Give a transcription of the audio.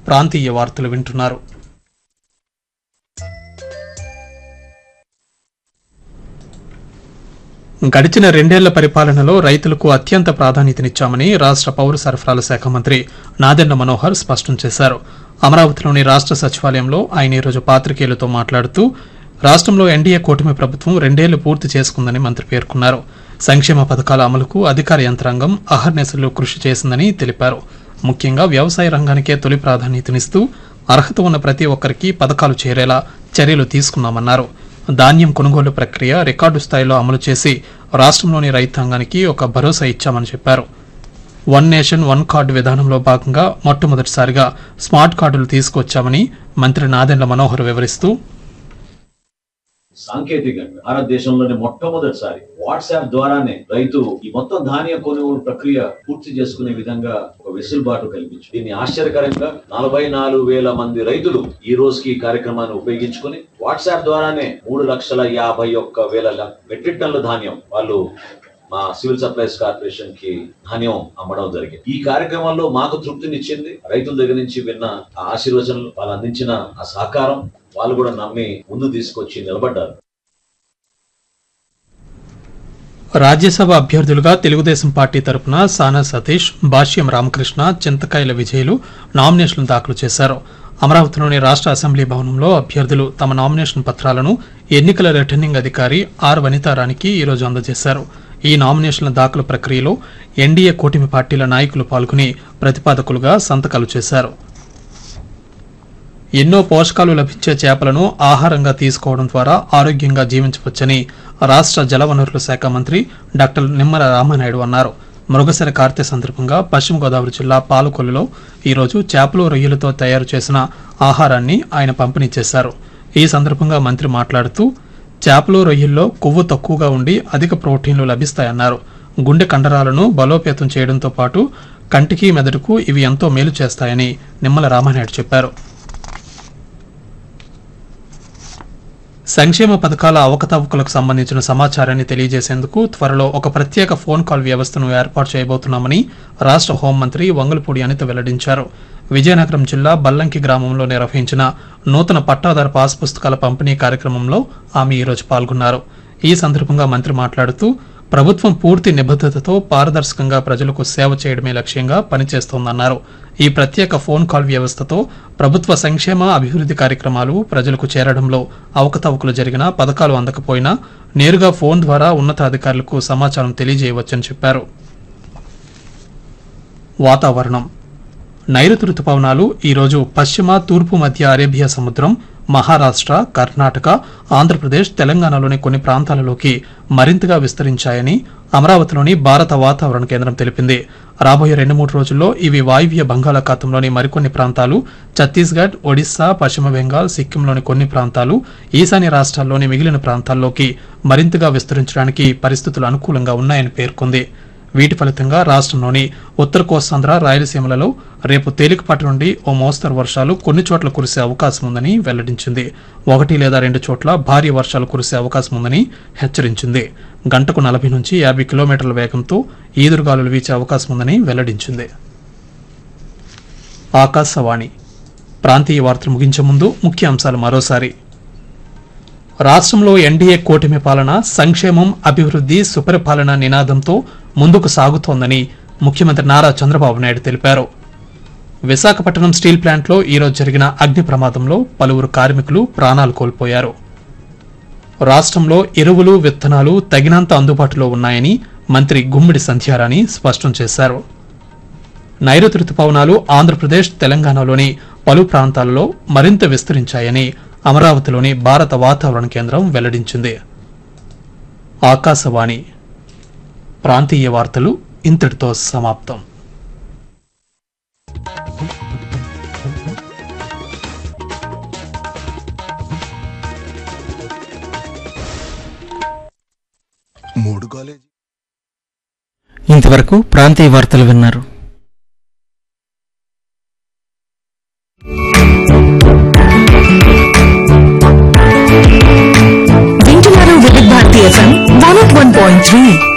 ప్రాంతీయ వార్తలు వింటున్నారు గడిచిన రెండేళ్ల పరిపాలనలో రైతులకు అత్యంత ప్రాధాన్యతనిచ్చామని రాష్ట్ర పౌర సరఫరాల శాఖ మంత్రి నాదెండ్ల మనోహర్ స్పష్టం చేశారు అమరావతిలోని రాష్ట్ర సచివాలయంలో ఆయన ఈరోజు పాత్రికేయులతో మాట్లాడుతూ రాష్ట్రంలో ఎన్డీఏ కూటమి ప్రభుత్వం రెండేళ్లు పూర్తి చేసుకుందని మంత్రి పేర్కొన్నారు సంక్షేమ పథకాల అమలుకు అధికార యంత్రాంగం అహర్నిశలు కృషి చేసిందని తెలిపారు ముఖ్యంగా వ్యవసాయ రంగానికే తొలి ప్రాధాన్యతనిస్తూ అర్హత ఉన్న ప్రతి ఒక్కరికి పథకాలు చేరేలా చర్యలు తీసుకున్నామన్నారు ధాన్యం కొనుగోలు ప్రక్రియ రికార్డు స్థాయిలో అమలు చేసి రాష్ట్రంలోని రైతాంగానికి ఒక భరోసా ఇచ్చామని చెప్పారు వన్ నేషన్ వన్ కార్డు విధానంలో భాగంగా మొట్టమొదటిసారిగా స్మార్ట్ కార్డులు తీసుకొచ్చామని మంత్రి నాదెండ్ల మనోహర్ వివరిస్తూ సాంకేతికంగా భారతదేశంలోనే మొట్టమొదటిసారి వాట్సాప్ ద్వారానే రైతు ఈ మొత్తం ధాన్య కొనుగోలు ప్రక్రియ పూర్తి చేసుకునే విధంగా ఒక వెసులుబాటు కల్పించు దీన్ని ఆశ్చర్యకరంగా నలభై నాలుగు వేల మంది రైతులు ఈ రోజుకి ఈ కార్యక్రమాన్ని ఉపయోగించుకుని వాట్సాప్ ద్వారానే మూడు లక్షల యాభై ఒక్క వేల ల- మెట్రిక్ టన్నుల ధాన్యం వాళ్ళు మా సివిల్ సప్లైస్ కార్పొరేషన్ కి ధాన్యం అమ్మడం జరిగింది ఈ కార్యక్రమంలో మాకు తృప్తినిచ్చింది రైతుల దగ్గర నుంచి విన్న ఆ ఆశీర్వచనలు వాళ్ళు అందించిన ఆ సహకారం వాళ్ళు కూడా నమ్మి ముందు తీసుకొచ్చి నిలబడ్డారు రాజ్యసభ అభ్యర్థులుగా తెలుగుదేశం పార్టీ తరపున సానా సతీష్ భాష్యం రామకృష్ణ చింతకాయల విజయులు నామినేషన్లు దాఖలు చేశారు అమరావతిలోని రాష్ట్ర అసెంబ్లీ భవనంలో అభ్యర్థులు తమ నామినేషన్ పత్రాలను ఎన్నికల రిటర్నింగ్ అధికారి ఆర్ వనితారానికి ఈరోజు అందజేశారు ఈ నామినేషన్ల దాఖలు ప్రక్రియలో ఎన్డీఏ కూటమి పార్టీల నాయకులు పాల్గొని ప్రతిపాదకులుగా సంతకాలు చేశారు ఎన్నో పోషకాలు లభించే చేపలను ఆహారంగా తీసుకోవడం ద్వారా ఆరోగ్యంగా జీవించవచ్చని రాష్ట్ర జలవనరుల శాఖ మంత్రి డాక్టర్ నిమ్మల రామానాయుడు అన్నారు మృగశిర కార్తె సందర్భంగా పశ్చిమ గోదావరి జిల్లా పాలకొల్లులో ఈరోజు చేపలు రొయ్యలతో తయారు చేసిన ఆహారాన్ని ఆయన పంపిణీ చేశారు ఈ సందర్భంగా మంత్రి మాట్లాడుతూ చేపలు రొయ్యల్లో కొవ్వు తక్కువగా ఉండి అధిక ప్రోటీన్లు లభిస్తాయన్నారు గుండె కండరాలను బలోపేతం చేయడంతో పాటు కంటికి మెదడుకు ఇవి ఎంతో మేలు చేస్తాయని నిమ్మల రామానాయుడు చెప్పారు సంక్షేమ పథకాల అవకతవకలకు సంబంధించిన సమాచారాన్ని తెలియజేసేందుకు త్వరలో ఒక ప్రత్యేక ఫోన్ కాల్ వ్యవస్థను ఏర్పాటు చేయబోతున్నామని రాష్ట్ర హోంమంత్రి వంగలపూడి అనిత వెల్లడించారు విజయనగరం జిల్లా బల్లంకి గ్రామంలో నిర్వహించిన నూతన పట్టాదారు పాస్ పుస్తకాల పంపిణీ కార్యక్రమంలో ఆమె ఈరోజు పాల్గొన్నారు ఈ సందర్భంగా మంత్రి మాట్లాడుతూ ప్రభుత్వం పూర్తి నిబద్ధతతో పారదర్శకంగా ప్రజలకు సేవ చేయడమే లక్ష్యంగా పనిచేస్తోందన్నారు ఈ ప్రత్యేక ఫోన్ కాల్ వ్యవస్థతో ప్రభుత్వ సంక్షేమ అభివృద్ధి కార్యక్రమాలు ప్రజలకు చేరడంలో అవకతవకలు జరిగినా పథకాలు అందకపోయినా నేరుగా ఫోన్ ద్వారా ఉన్నతాధికారులకు సమాచారం తెలియజేయవచ్చని చెప్పారు వాతావరణం నైరుతి రుతుపవనాలు ఈరోజు పశ్చిమ తూర్పు మధ్య అరేబియా సముద్రం మహారాష్ట్ర కర్ణాటక ఆంధ్రప్రదేశ్ తెలంగాణలోని కొన్ని ప్రాంతాలలోకి మరింతగా విస్తరించాయని అమరావతిలోని భారత వాతావరణ కేంద్రం తెలిపింది రాబోయే రెండు మూడు రోజుల్లో ఇవి వాయువ్య బంగాళాఖాతంలోని మరికొన్ని ప్రాంతాలు ఛత్తీస్గఢ్ ఒడిశా పశ్చిమ బెంగాల్ సిక్కింలోని కొన్ని ప్రాంతాలు ఈశాన్య రాష్ట్రాల్లోని మిగిలిన ప్రాంతాల్లోకి మరింతగా విస్తరించడానికి పరిస్థితులు అనుకూలంగా ఉన్నాయని పేర్కొంది వీటి ఫలితంగా రాష్ట్రంలోని ఉత్తర కోస్తాంధ్ర రాయలసీమలలో రేపు తేలికపాటి నుండి ఓ మోస్తరు వర్షాలు కొన్ని చోట్ల కురిసే అవకాశం ఉందని వెల్లడించింది ఒకటి లేదా రెండు చోట్ల భారీ వర్షాలు కురిసే అవకాశం ఉందని హెచ్చరించింది గంటకు నలభై నుంచి యాభై కిలోమీటర్ల వేగంతో ఈదురుగాలులు వీచే అవకాశం ఉందని వెల్లడించింది ఆకాశవాణి ప్రాంతీయ వార్తలు ముగించే ముందు ముఖ్య అంశాలు మరోసారి రాష్ట్రంలో ఎన్డీఏ కూటమి పాలన సంక్షేమం అభివృద్ధి సుపరిపాలన నినాదంతో ముందుకు సాగుతోందని ముఖ్యమంత్రి నారా చంద్రబాబు నాయుడు తెలిపారు విశాఖపట్నం స్టీల్ ప్లాంట్లో ఈరోజు జరిగిన అగ్ని ప్రమాదంలో పలువురు కార్మికులు ప్రాణాలు కోల్పోయారు రాష్ట్రంలో ఎరువులు విత్తనాలు తగినంత అందుబాటులో ఉన్నాయని మంత్రి గుమ్మిడి సంధ్యారాణి స్పష్టం చేశారు నైరుతి రుతుపవనాలు ఆంధ్రప్రదేశ్ తెలంగాణలోని పలు ప్రాంతాలలో మరింత విస్తరించాయని అమరావతిలోని భారత వాతావరణ కేంద్రం వెల్లడించింది ఆకాశవాణి ప్రాంతీయ వార్తలు ఇంతటితో సమాప్తం మూడు కాలేజీ ఇంతవరకు ప్రాంతీయ వార్తలు విన్నారు వింటున్నారు Vividh Bharati FM one one point three